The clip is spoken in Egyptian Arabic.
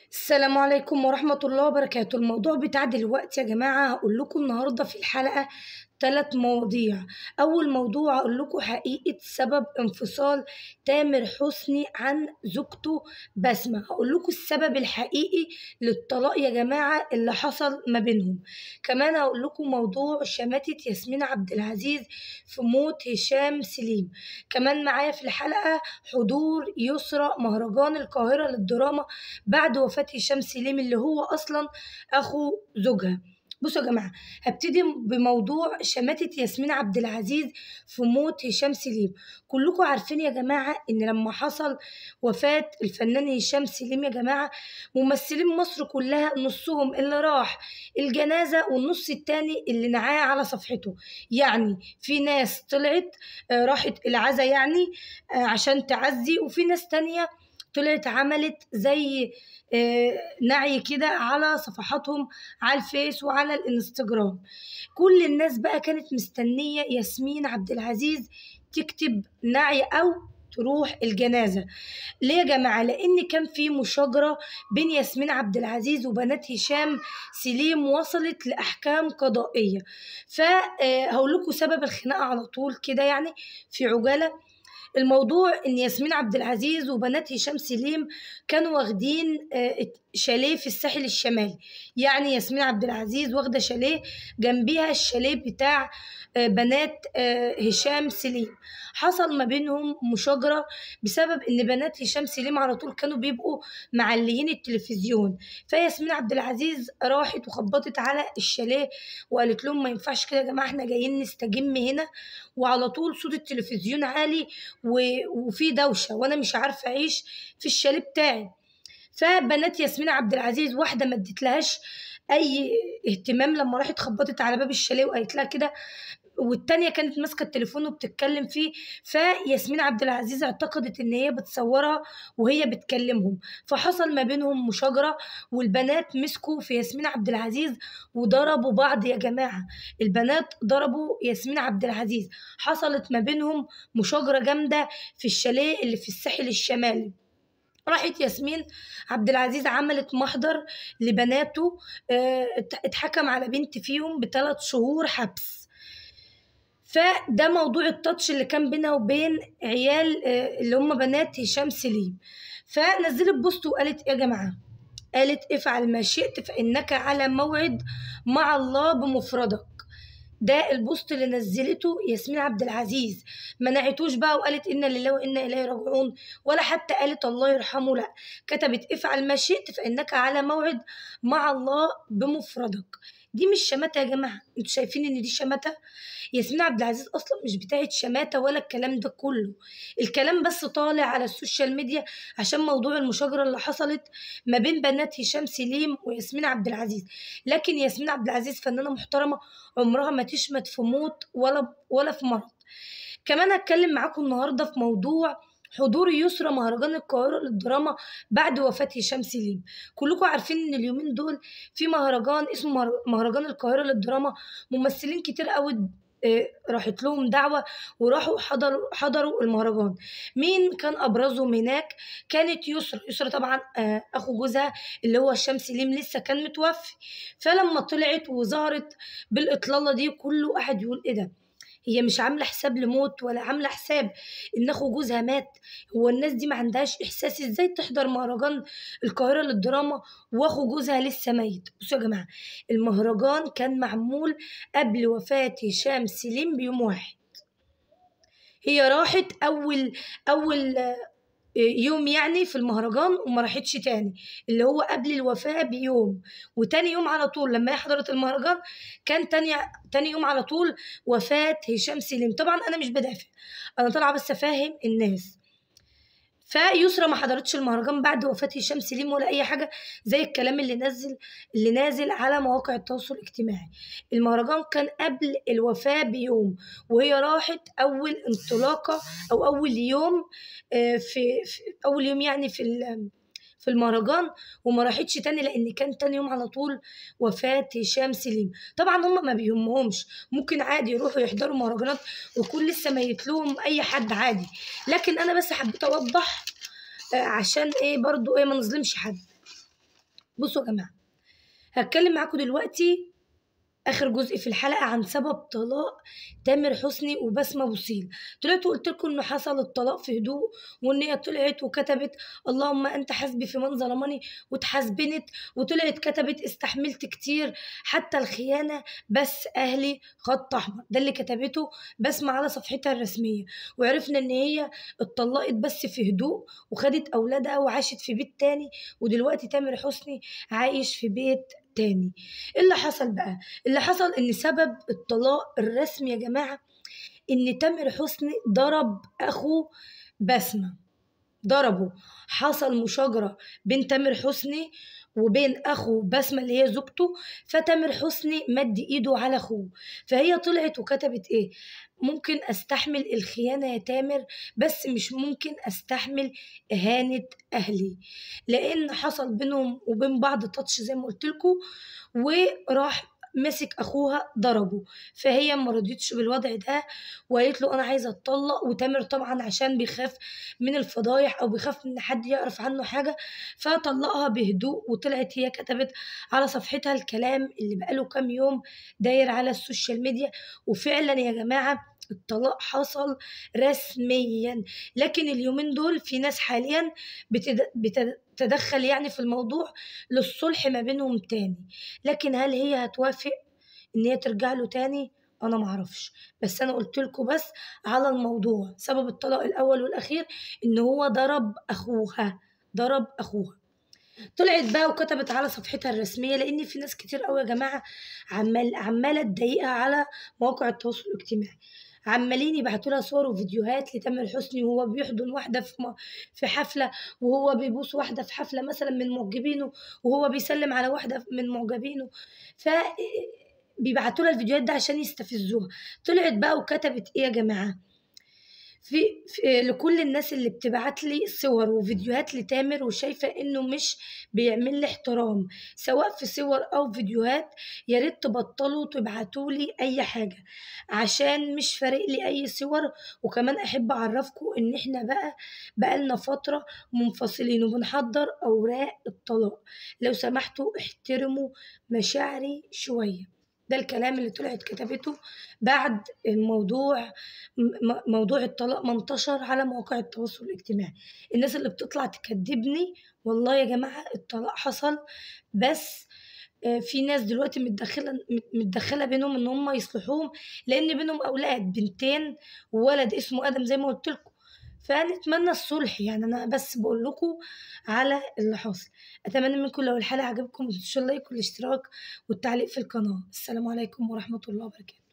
السلام عليكم ورحمة الله وبركاته الموضوع بتاع دلوقتي يا جماعة هقول لكم النهاردة في الحلقة ثلاث مواضيع أول موضوع هقول لكم حقيقة سبب انفصال تامر حسني عن زوجته بسمة هقول لكم السبب الحقيقي للطلاق يا جماعة اللي حصل ما بينهم كمان هقول لكم موضوع شماتة ياسمين عبد العزيز في موت هشام سليم كمان معايا في الحلقة حضور يسرى مهرجان القاهرة للدراما بعد وفاة هشام سليم اللي هو أصلا أخو زوجها بصوا يا جماعة هبتدي بموضوع شماتة ياسمين عبد العزيز في موت هشام سليم كلكم عارفين يا جماعة إن لما حصل وفاة الفنان هشام سليم يا جماعة ممثلين مصر كلها نصهم اللي راح الجنازة والنص التاني اللي نعاه على صفحته يعني في ناس طلعت آه، راحت العزا يعني آه، عشان تعزي وفي ناس تانية طلعت عملت زي آه، نعي كده على صفحاتهم على الفيس وعلى الانستجرام كل الناس بقى كانت مستنية ياسمين عبد العزيز تكتب نعي أو تروح الجنازة ليه يا جماعة لأن كان في مشاجرة بين ياسمين عبد العزيز وبنات هشام سليم وصلت لأحكام قضائية فهقول لكم سبب الخناقة على طول كده يعني في عجالة الموضوع ان ياسمين عبد العزيز وبنات هشام سليم كانوا واخدين آه، شاليه في الساحل الشمالي يعني ياسمين عبد العزيز واخده شاليه جنبيها الشاليه بتاع آه، بنات آه، هشام سليم حصل ما بينهم مشاجره بسبب ان بنات هشام سليم على طول كانوا بيبقوا معليين التلفزيون فياسمين عبد العزيز راحت وخبطت على الشاليه وقالت لهم ما ينفعش كده يا جماعه احنا جايين نستجم هنا وعلى طول صوت التلفزيون عالي و- وفي دوشه وانا مش عارفه اعيش في الشاليه بتاعي فبنات ياسمين عبد العزيز واحده ما اديتلهاش اي اهتمام لما راحت خبطت على باب الشاليه وقالت لها كده والتانية كانت ماسكة التليفون وبتتكلم فيه فياسمين عبد العزيز اعتقدت ان هي بتصورها وهي بتكلمهم فحصل ما بينهم مشاجرة والبنات مسكوا في ياسمين عبد العزيز وضربوا بعض يا جماعة البنات ضربوا ياسمين عبد العزيز حصلت ما بينهم مشاجرة جامدة في الشاليه اللي في الساحل الشمالي راحت ياسمين عبد العزيز عملت محضر لبناته آه، ات- اتحكم على بنت فيهم بثلاث شهور حبس فده موضوع التاتش اللي كان بينها وبين عيال آه، اللي هم بنات هشام سليم فنزلت بوست وقالت إيه يا جماعه قالت افعل ما شئت فانك على موعد مع الله بمفردك ده البوست اللي نزلته ياسمين عبد العزيز ما نعتوش بقى وقالت انا لله وانا اليه راجعون ولا حتى قالت الله يرحمه لا كتبت افعل ما شئت فانك على موعد مع الله بمفردك دي مش شماتة يا جماعة انتوا شايفين ان دي شماتة ياسمين عبد العزيز اصلا مش بتاعت شماتة ولا الكلام ده كله الكلام بس طالع على السوشيال ميديا عشان موضوع المشاجرة اللي حصلت ما بين بنات هشام سليم وياسمين عبد العزيز لكن ياسمين عبد العزيز فنانة محترمة عمرها ما تشمت في موت ولا ولا في مرض كمان هتكلم معاكم النهارده في موضوع حضور يسرى مهرجان القاهرة للدراما بعد وفاة هشام سليم كلكم عارفين ان اليومين دول في مهرجان اسمه مهر- مهرجان القاهرة للدراما ممثلين كتير قوي آه، راحت لهم دعوة وراحوا حضروا حضروا المهرجان مين كان أبرزهم هناك كانت يسرى يسرى طبعا آه، أخو جوزها اللي هو هشام سليم لسه كان متوفي فلما طلعت وظهرت بالإطلالة دي كله قاعد يقول إيه ده هي مش عاملة حساب لموت ولا عاملة حساب إن أخو جوزها مات هو الناس دي ما عندهاش إحساس إزاي تحضر مهرجان القاهرة للدراما وأخو جوزها لسه ميت بصوا يا جماعة المهرجان كان معمول قبل وفاة هشام سليم بيوم واحد هي راحت أول أول آه، يوم يعني في المهرجان وما راحتش تاني اللي هو قبل الوفاة بيوم وتاني يوم على طول لما هي حضرت المهرجان كان تاني تاني يوم على طول وفاة هشام سليم طبعا انا مش بدافع انا طالعه بس افهم الناس فيسرى ما حضرتش المهرجان بعد وفاة هشام سليم ولا أي حاجة زي الكلام اللي نزل اللي نازل على مواقع التواصل الاجتماعي المهرجان كان قبل الوفاة بيوم وهي راحت أول انطلاقة أو أول يوم آه، في, في أول يوم يعني في ال- في المهرجان وما راحتش تاني لان كان تاني يوم على طول وفاة هشام سليم طبعا هم ما بيهمهمش ممكن عادي يروحوا يحضروا مهرجانات ويكون لسه ميت لهم اي حد عادي لكن انا بس حبيت اوضح آه، عشان ايه برضو ايه ما نظلمش حد بصوا يا جماعه هتكلم معاكم دلوقتي اخر جزء في الحلقه عن سبب طلاق تامر حسني وبسمه بوسيل طلعت وقلت لكم انه حصل الطلاق في هدوء وان هي طلعت وكتبت اللهم انت حسبي في من ظلمني واتحسبنت وطلعت كتبت استحملت كتير حتى الخيانه بس اهلي خط احمر ده اللي كتبته بسمه على صفحتها الرسميه وعرفنا ان هي اتطلقت بس في هدوء وخدت اولادها وعاشت في بيت تاني ودلوقتي تامر حسني عايش في بيت تاني ايه اللي حصل بقى اللي حصل ان سبب الطلاق الرسمي يا جماعه ان تامر حسني ضرب اخوه بسمه ضربه حصل مشاجرة بين تامر حسني وبين اخو بسمة اللي هي زوجته فتامر حسني مد ايده على اخوه فهي طلعت وكتبت ايه ممكن استحمل الخيانة يا تامر بس مش ممكن استحمل اهانة اهلي لان حصل بينهم وبين بعض تاتش زي ما قلت لكم وراح مسك اخوها ضربه فهي ما رضيتش بالوضع ده وقالت له انا عايزه اتطلق وتامر طبعا عشان بيخاف من الفضايح او بيخاف ان حد يعرف عنه حاجه فطلقها بهدوء وطلعت هي كتبت على صفحتها الكلام اللي بقاله كام يوم داير على السوشيال ميديا وفعلا يا جماعه الطلاق حصل رسميا لكن اليومين دول في ناس حاليا بتد... بتتدخل يعني في الموضوع للصلح ما بينهم تاني لكن هل هي هتوافق ان هي ترجع له تاني انا معرفش بس انا قلت لكم بس على الموضوع سبب الطلاق الاول والاخير ان هو ضرب اخوها ضرب اخوها طلعت بقى وكتبت على صفحتها الرسميه لان في ناس كتير قوي يا جماعه عمال عماله تضايقها على مواقع التواصل الاجتماعي عمالين يبعتوا لها صور وفيديوهات لتامر حسني وهو بيحضن واحده في م- في حفله وهو بيبوس واحده في حفله مثلا من معجبينه وهو بيسلم على واحده من معجبينه ف بيبعتوا لها الفيديوهات ده عشان يستفزوها طلعت بقى وكتبت ايه يا جماعه في, في لكل الناس اللي بتبعت لي صور وفيديوهات لتامر وشايفة انه مش بيعمل لي احترام سواء في صور او فيديوهات يا ريت تبطلوا تبعتوا لي اي حاجة عشان مش فارق لي اي صور وكمان احب اعرفكم ان احنا بقى بقالنا فترة منفصلين وبنحضر اوراق الطلاق لو سمحتوا احترموا مشاعري شوية ده الكلام اللي طلعت كتبته بعد الموضوع م- موضوع الطلاق ما انتشر على مواقع التواصل الاجتماعي الناس اللي بتطلع تكذبني والله يا جماعة الطلاق حصل بس آه، في ناس دلوقتي متدخلة متدخلة بينهم ان هم يصلحوهم لان بينهم اولاد بنتين وولد اسمه ادم زي ما قلت لكم فنتمنى الصلح يعني انا بس بقول لكم على اللي حاصل اتمنى منكم لو الحلقه عجبكم ما تنسوش اللايك والاشتراك والتعليق في القناه السلام عليكم ورحمه الله وبركاته